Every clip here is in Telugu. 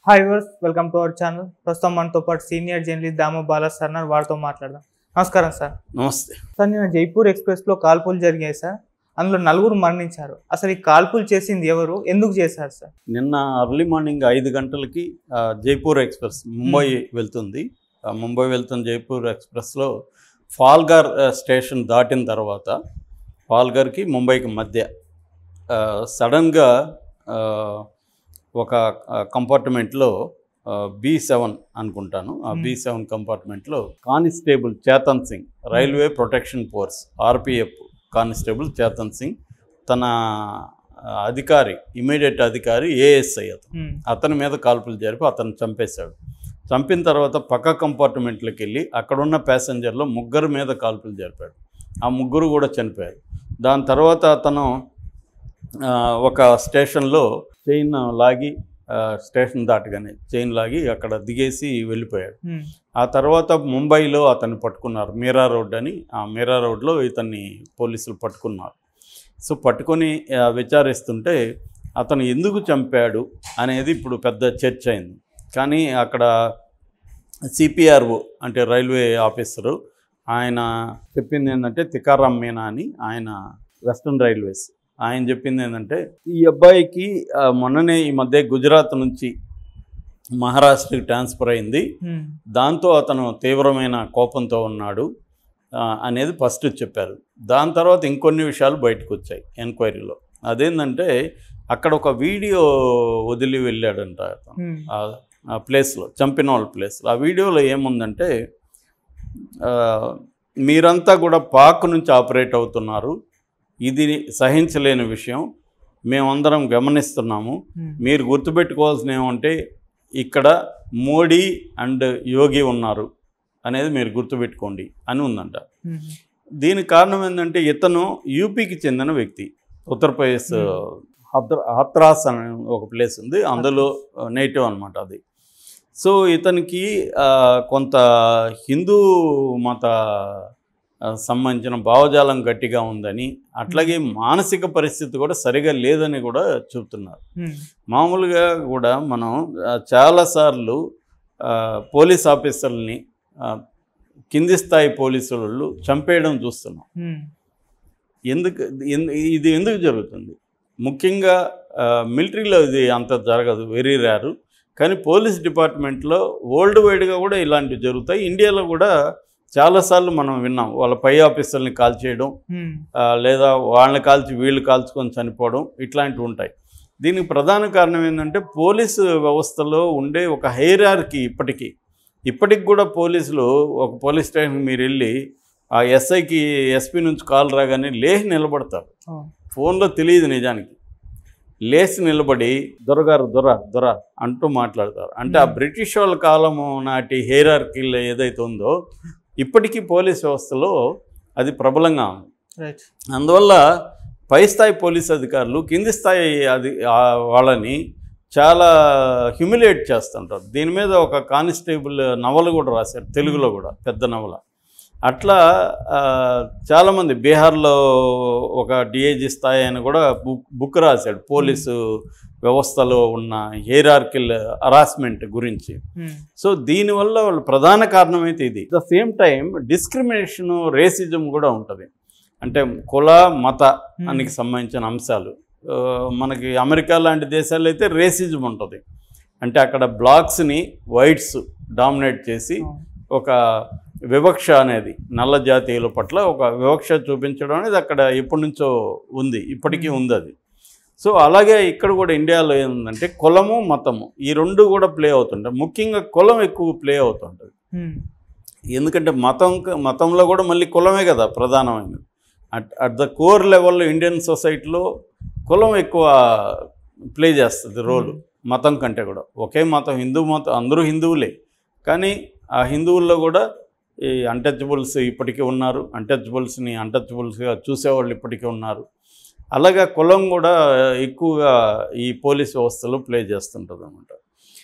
Hi viewers welcome to our channel ప్రస్తుతం మనతో పాటు senior journalist Dama Bala sir ఉన్నారు. వారితో మాట్లాడదాం నమస్కారం సార్ నమస్తే సార్ నిన్న జైపూర్ ఎక్స్ప్రెస్ లో కాల్పులు జరిగాయి సార్ అందులో నలుగురు మరణించారు అసలు ఈ కాల్పులు చేసింది ఎవరు ఎందుకు చేశారు సార్ నిన్న అర్లీ మార్నింగ్ ఐదు గంటలకి ఆ, జైపూర్ ఎక్స్ప్రెస్ ముంబై వెళ్తుంది ఆ, ముంబై వెళ్తున్న జైపూర్ ఎక్స్ప్రెస్లో ఫాల్గర్ ఆ, స్టేషన్ దాటిన తర్వాత ఫాల్గర్కి ముంబైకి మధ్య ఆ, సడన్గా ఆ, ఒక ఆ, కంపార్ట్మెంట్లో బి సెవెన్ అనుకుంటాను ఆ Hmm. బి సెవెన్ కంపార్ట్మెంట్లో constable Chetan Singh railway protection force RPF constable Chetan Singh తన ఆ, అధికారి ఇమీడియట్ అధికారి ఏఎస్ఐ అతను ఉమ్, అతని మీద కాల్పులు జరిపి అతను చంపేశాడు చంపిన తర్వాత పక్క కంపార్ట్మెంట్లోకి వెళ్ళి అక్కడున్న ప్యాసింజర్లో ముగ్గురు మీద కాల్పులు జరిపాడు ఆ ముగ్గురు కూడా చనిపోయారు దాని తర్వాత అతను ఆ, ఒక స్టేషన్లో చైన్ లాగి ఆ, స్టేషన్ దాటగానే చైన్ లాగి అక్కడ దిగేసి వెళ్ళిపోయాడు ఉమ్, ఆ తర్వాత ముంబైలో అతన్ని పట్టుకున్నారు మీరా రోడ్ అని ఆ మీరా రోడ్లో ఇతన్ని పోలీసులు పట్టుకున్నారు సో పట్టుకొని ఆ, విచారిస్తుంటే అతను ఎందుకు చంపాడు అనేది ఇప్పుడు పెద్ద చర్చ అయింది కానీ అక్కడ సిపిఆర్ఓ అంటే రైల్వే ఆఫీసరు ఆయన చెప్పింది ఏంటంటే తికారాం మీనా అని ఆయన వెస్ట్రన్ రైల్వేస్ ఆయన చెప్పింది ఏంటంటే ఈ అబ్బాయికి ఆ, మొన్ననే ఈ మధ్య గుజరాత్ నుంచి మహారాష్ట్రకి ట్రాన్స్ఫర్ అయింది ఉమ్, దాంతో అతను తీవ్రమైన కోపంతో ఉన్నాడు ఆ, అనేది ఫస్ట్ చెప్పారు దాని తర్వాత ఇంకొన్ని విషయాలు బయటకు వచ్చాయి ఎంక్వైరీలో అదేంటంటే అక్కడ ఒక వీడియో వదిలి వెళ్ళాడంట అతను ఉమ్, ఆ- ఆ ప్లేస్లో చంపిన వాళ్ళ ప్లేస్లో ఆ వీడియోలో ఏముందంటే ఆ, మీరంతా కూడా పాక్ నుంచి ఆపరేట్ అవుతున్నారు ఇది సహించలేని విషయం మేమందరం గమనిస్తున్నాము ఉమ్, మీరు గుర్తుపెట్టుకోవాల్సిన ఏమంటే ఇక్కడ మోడీ అండ్ యోగి ఉన్నారు అనేది మీరు గుర్తుపెట్టుకోండి అని ఉందంట ఉమ్, దీనికి కారణం ఏంటంటే ఇతను యూపీకి చెందిన వ్యక్తి ఉత్తరప్రదేశ్ హత్ర హత్రాస్ అనే ఒక ప్లేస్ ఉంది అందులో నేటివ్ అనమాట అది సో ఇతనికి ఆ, కొంత హిందూ మత ఆ, సంబంధించిన భావజాలం గట్టిగా ఉందని అట్లాగే మానసిక పరిస్థితి కూడా సరిగా లేదని కూడా చెబుతున్నారు ఉమ్, మామూలుగా కూడా మనం ఆ, చాలాసార్లు ఆ, పోలీస్ ఆఫీసర్ని ఆ, కింది స్థాయి పోలీసు వాళ్ళు చంపేయడం చూస్తున్నాం ఉమ్, ఎందుకు ఎందు- ఇది ఎందుకు జరుగుతుంది ముఖ్యంగా ఆ, మిలిటరీలో ఇది అంత జరగదు వెరీ రేరు కానీ పోలీస్ డిపార్ట్మెంట్లో వరల్డ్ వైడ్గా కూడా ఇలాంటివి జరుగుతాయి ఇండియాలో కూడా చాలాసార్లు మనం విన్నాం వాళ్ళ పై ఆఫీసర్ని కాల్ చేయడం ఉమ్, ఆ, లేదా వాళ్ళని కాల్చి వీళ్ళు కాల్చుకొని చనిపోవడం ఇట్లాంటివి ఉంటాయి దీనికి ప్రధాన కారణం ఏంటంటే పోలీసు వ్యవస్థలో ఉండే ఒక హైరార్కి ఇప్పటికీ ఇప్పటికి కూడా పోలీసులు ఒక పోలీస్ స్టేషన్కి మీరు వెళ్ళి ఆ ఎస్ఐకి ఎస్పీ నుంచి కాల్ రాగానే లేచి నిలబడతారు అవును. ఫోన్లో తెలియదు నిజానికి లేచి నిలబడి దొరగారు దొర దొర అంటూ మాట్లాడతారు అంటే ఆ బ్రిటిష్ వాళ్ళ కాలము నాటి హెయిరార్కీలు ఏదైతే ఉందో ఇప్పటికీ పోలీస్ వ్యవస్థలో అది ప్రబలంగా ఉంది రైట్ అందువల్ల పై స్థాయి పోలీస్ అధికారులు కింది స్థాయి అది ఆ వాళ్ళని చాలా హ్యూమిలేట్ చేస్తుంటారు దీని మీద ఒక కానిస్టేబుల్ నవల కూడా రాశారు తెలుగులో కూడా పెద్ద నవల అట్లా ఆ, చాలామంది బీహార్లో ఒక డిఐజీ స్థాయి అని కూడా బుక్ బుక్ రాశాడు పోలీసు వ్యవస్థలో ఉన్న హెయిరార్కిల్ హరాస్మెంట్ గురించి ఉమ్, సో దీనివల్ల వాళ్ళు ప్రధాన కారణం అయితే ఇది the same time discrimination racism కూడా ఉంటుంది అంటే కుల మత అనికి సంబంధించిన అంశాలు ఆ, మనకి అమెరికా లాంటి దేశాల్లో అయితే రేసిజం ఉంటుంది అంటే అక్కడ బ్లాక్స్ని వైట్స్ డామినేట్ చేసి అవును. ఒక వివక్ష అనేది నల్ల జాతీయుల పట్ల ఒక వివక్ష చూపించడం అనేది అక్కడ ఎప్పటి నుంచో ఉంది ఇప్పటికీ ఉంది అది సో అలాగే ఇక్కడ కూడా ఇండియాలో ఏంటంటే కులము మతము ఈ రెండు కూడా ప్లే అవుతుంటాయి ముఖ్యంగా కులం ఎక్కువ ప్లే అవుతుంటుంది ఉమ్, ఎందుకంటే మతం మతంలో కూడా మళ్ళీ కులమే కదా ప్రధానమైనది అట్ అట్ ద కోర్ లెవెల్లో ఇండియన్ సొసైటీలో కులం ఎక్కువ ప్లే చేస్తుంది రోలు మతం కంటే కూడా ఒకే మతం హిందూ మతం అందరూ హిందువులే కానీ ఆ హిందువుల్లో కూడా ఈ అన్టచబుల్స్ ఇప్పటికీ ఉన్నారు అన్టచబుల్స్ని అన్టచబుల్స్గా చూసేవాళ్ళు ఇప్పటికీ ఉన్నారు అలాగా కులం కూడా ఎక్కువగా ఈ పోలీస్ వ్యవస్థలో ప్లే చేస్తుంటుంది అనమాట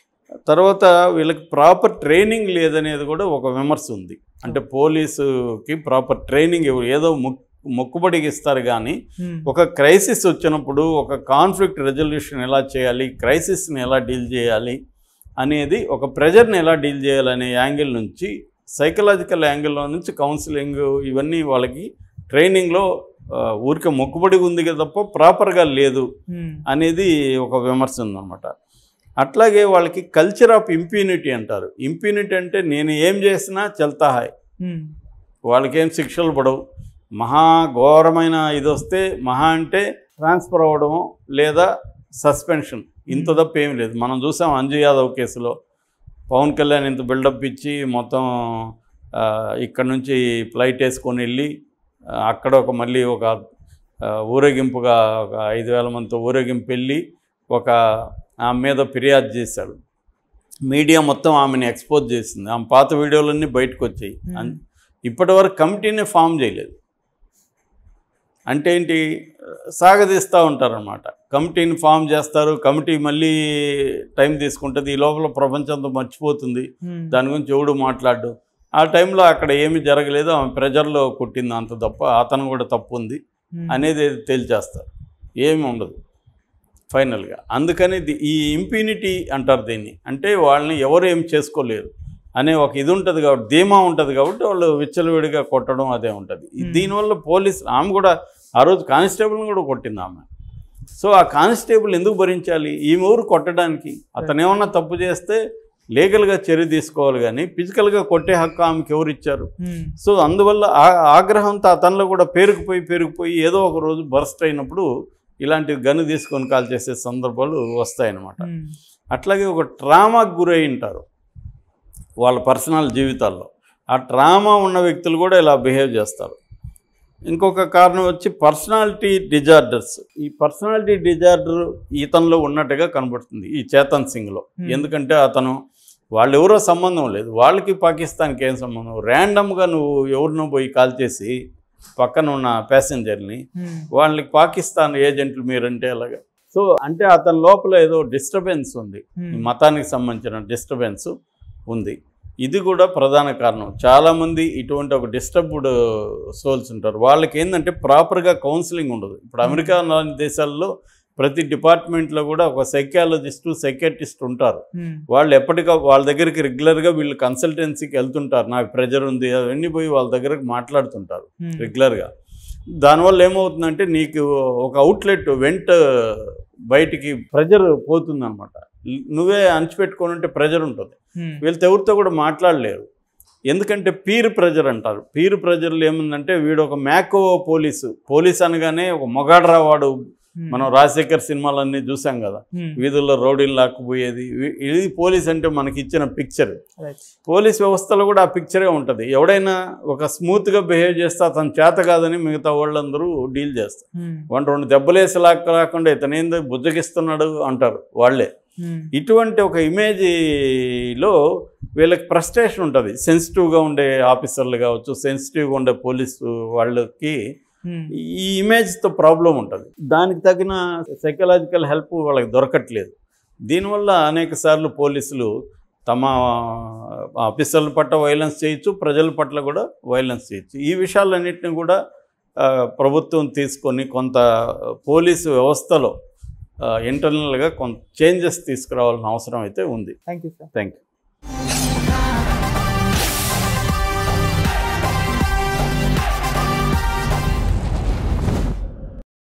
తర్వాత వీళ్ళకి ప్రాపర్ ట్రైనింగ్ లేదనేది కూడా ఒక విమర్శ ఉంది అంటే పోలీసుకి ప్రాపర్ ట్రైనింగ్ ఇవ్వ- ఏదో మొక్ మొక్కుబడికి ఇస్తారు కానీ ఉమ్, ఒక క్రైసిస్ వచ్చినప్పుడు ఒక కాన్ఫ్లిక్ట్ రెజల్యూషన్ ఎలా చేయాలి క్రైసిస్ని ఎలా డీల్ చేయాలి అనేది ఒక ప్రెజర్ని ఎలా డీల్ చేయాలనే యాంగిల్ నుంచి సైకలాజికల్ యాంగిల్లో నుంచి కౌన్సిలింగ్ ఇవన్నీ వాళ్ళకి ట్రైనింగ్లో ఆ, ఊరికే మొక్కుబడి ఉంది కదా తప్ప ప్రాపర్గా లేదు ఉమ్, అనేది ఒక విమర్శ ఉందన్నమాట అట్లాగే వాళ్ళకి కల్చర్ ఆఫ్ ఇంప్యూనిటీ అంటారు ఇంప్యూనిటీ అంటే నేను ఏం చేసినా చల్తా హాయ్ ఉమ్, వాళ్ళకేం శిక్షలు పడవు మహా ఘోరమైన ఇది వస్తే మహా అంటే ట్రాన్స్ఫర్ అవ్వడము లేదా సస్పెన్షన్ ఇంత తప్ప ఏం లేదు మనం చూసాం అంజు యాదవ్ కేసులో పవన్ కళ్యాణ్ ఇంత బిల్డప్ ఇచ్చి మొత్తం ఆ, ఇక్కడ నుంచి ఫ్లైట్ వేసుకొని వెళ్ళి ఆ, అక్కడ ఒక మళ్ళీ ఒక ఆ, ఊరేగింపుగా ఒక ఐదు వేల మందితో ఊరేగింపు వెళ్ళి ఒక ఆమె మీద ఫిర్యాదు చేశాడు మీడియా మొత్తం ఆమెను ఎక్స్పోజ్ చేసింది ఆమె పాత వీడియోలన్నీ బయటకు వచ్చాయి అన్- ఇప్పటి వరకు కమిటీని ఫామ్ చేయలేదు అంటే ఏంటి సాగదీస్తూ ఉంటారన్నమాట కమిటీని ఫామ్ చేస్తారు కమిటీ మళ్ళీ టైం తీసుకుంటుంది ఈ లోపల ప్రపంచంతో మర్చిపోతుంది ఉమ్, దాని గురించి ఎవడు మాట్లాడు ఆ టైంలో అక్కడ ఏమీ జరగలేదు ఆమె ప్రెజర్లో కొట్టింది అంత తప్ప అతను కూడా తప్పు ఉంది ఉమ్, అనేది తేల్చేస్తారు ఏమి ఉండదు ఫైనల్గా అందుకని ది- ఈ ఇంప్యూనిటీ అంటారు దీన్ని అంటే వాళ్ళని ఎవరు ఏం చేసుకోలేరు అనే ఒక ఇది ఉంటుంది కాబట్టి ధీమా ఉంటుంది కాబట్టి వాళ్ళు విచ్చలవిడిగా కొట్టడం అదే ఉంటుంది Hmm. దీనివల్ల పోలీస్ ఆమె కూడా ఆ రోజు కానిస్టేబుల్ని కూడా కొట్టింది ఆమె సో ఆ కానిస్టేబుల్ ఎందుకు భరించాలి ఈమె ఊరు కొట్టడానికి అతను ఏమన్నా తప్పు చేస్తే లీగల్గా చర్య తీసుకోవాలి కానీ ఫిజికల్గా కొట్టే హక్కు ఆమెకి ఎవరు ఇచ్చారు ఉమ్, సో అందువల్ల ఆ ఆగ్రహంతో అతనిలో కూడా పేరుకుపోయి పేరుకుపోయి ఏదో ఒక రోజు బర్స్ట్ అయినప్పుడు ఇలాంటి గన్ను తీసుకొని కాల్ చేసే సందర్భాలు వస్తాయన్నమాట ఉమ్, అట్లాగే ఒక ట్రామాకు గురై ఉంటారు వాళ్ళ పర్సనల్ జీవితాల్లో ఆ ట్రామా ఉన్న వ్యక్తులు కూడా ఇలా బిహేవ్ చేస్తారు ఇంకొక కారణం వచ్చి పర్సనాలిటీ డిజార్డర్స్ ఈ పర్సనాలిటీ డిజార్డర్ ఇతనిలో ఉన్నట్టుగా కనబడుతుంది ఈ చేతన్ సింగ్లో Hmm. ఎందుకంటే అతను వాళ్ళు ఎవరో సంబంధం లేదు వాళ్ళకి పాకిస్తాన్కి ఏం సంబంధం ర్యాండమ్గా నువ్వు ఎవరినో పోయి కాల్ చేసి పక్కన ఉన్న ప్యాసింజర్ని ఉమ్, వాళ్ళకి పాకిస్తాన్ ఏజెంట్లు మీరంటే అలాగా సో అంటే అతని లోపల ఏదో డిస్టర్బెన్స్ ఉంది ఈ ఉమ్, మతానికి సంబంధించిన డిస్టర్బెన్స్ ఉంది ఇది కూడా ప్రధాన కారణం చాలామంది ఇటువంటి ఒక డిస్టర్బ్డ్ సోల్స్ ఉంటారు వాళ్ళకి ఏంటంటే ప్రాపర్గా కౌన్సిలింగ్ ఉండదు ఇప్పుడు అమెరికా లాంటి దేశాల్లో ప్రతి డిపార్ట్మెంట్లో కూడా ఒక సైకాలజిస్టు సైకాట్రిస్ట్ ఉంటారు ఉమ్, వాళ్ళు ఎప్పటికా వాళ్ళ దగ్గరికి రెగ్యులర్గా వీళ్ళు కన్సల్టెన్సీకి వెళ్తుంటారు నాకు ప్రెజర్ ఉంది అవన్నీ పోయి వాళ్ళ దగ్గరకు మాట్లాడుతుంటారు ఉమ్, రెగ్యులర్గా దానివల్ల ఏమవుతుందంటే నీకు ఒక అవుట్లెట్ వెంట బయటికి ప్రెజర్ పోతుందన్నమాట నువ్వే అణచిపెట్టుకొని ఉంటే ప్రెజర్ ఉంటుంది ఉమ్, వీళ్ళతో ఎవరితో కూడా మాట్లాడలేరు ఎందుకంటే పీర్ ప్రెజర్ అంటారు పీర్ ప్రెజర్లు ఏముందంటే వీడు ఒక మ్యాకో పోలీసు పోలీస్ అనగానే ఒక మొగాడ్రా వాడు ఉమ్, మనం రాజశేఖర్ సినిమాలన్నీ చూసాం కదా ఉమ్, వీధుల్లో రౌడీలు లాక్కుపోయేది వీ- ఇది పోలీస్ అంటే మనకి ఇచ్చిన పిక్చర్ రైట్. పోలీస్ వ్యవస్థలో కూడా ఆ పిక్చరే ఉంటుంది ఎవడైనా ఒక స్మూత్గా బిహేవ్ చేస్తే అతను చేత కాదని మిగతా వాళ్ళందరూ డీల్ చేస్తారు ఉమ్, వాడు రెండు దెబ్బలేసి లాక్క రాకుండా ఇతను ఏందో బుజ్జగిస్తున్నాడు అంటారు వాళ్ళే ఉమ్, ఇటువంటి ఒక ఇమేజ్లో వీళ్ళకి ఫ్రస్ట్రేషన్ ఉంటుంది సెన్సిటివ్గా ఉండే ఆఫీసర్లు కావచ్చు సెన్సిటివ్గా ఉండే పోలీసు వాళ్ళకి ఉమ్, ఈ ఇమేజ్తో ప్రాబ్లం ఉంటుంది దానికి తగిన సైకలాజికల్ హెల్ప్ వాళ్ళకి దొరకట్లేదు దీనివల్ల అనేక సార్లు పోలీసులు తమ ఆఫీసర్ల పట్ల వైలెన్స్ చేయొచ్చు ప్రజల పట్ల కూడా వైలెన్స్ చేయొచ్చు ఈ విషయాలన్నింటినీ కూడా ఆ, ప్రభుత్వం తీసుకొని కొంత పోలీసు వ్యవస్థలో ఇంటర్నల్గా కొంత చేంజెస్ తీసుకురావాల్సిన అవసరం అయితే ఉంది thank you sir thank you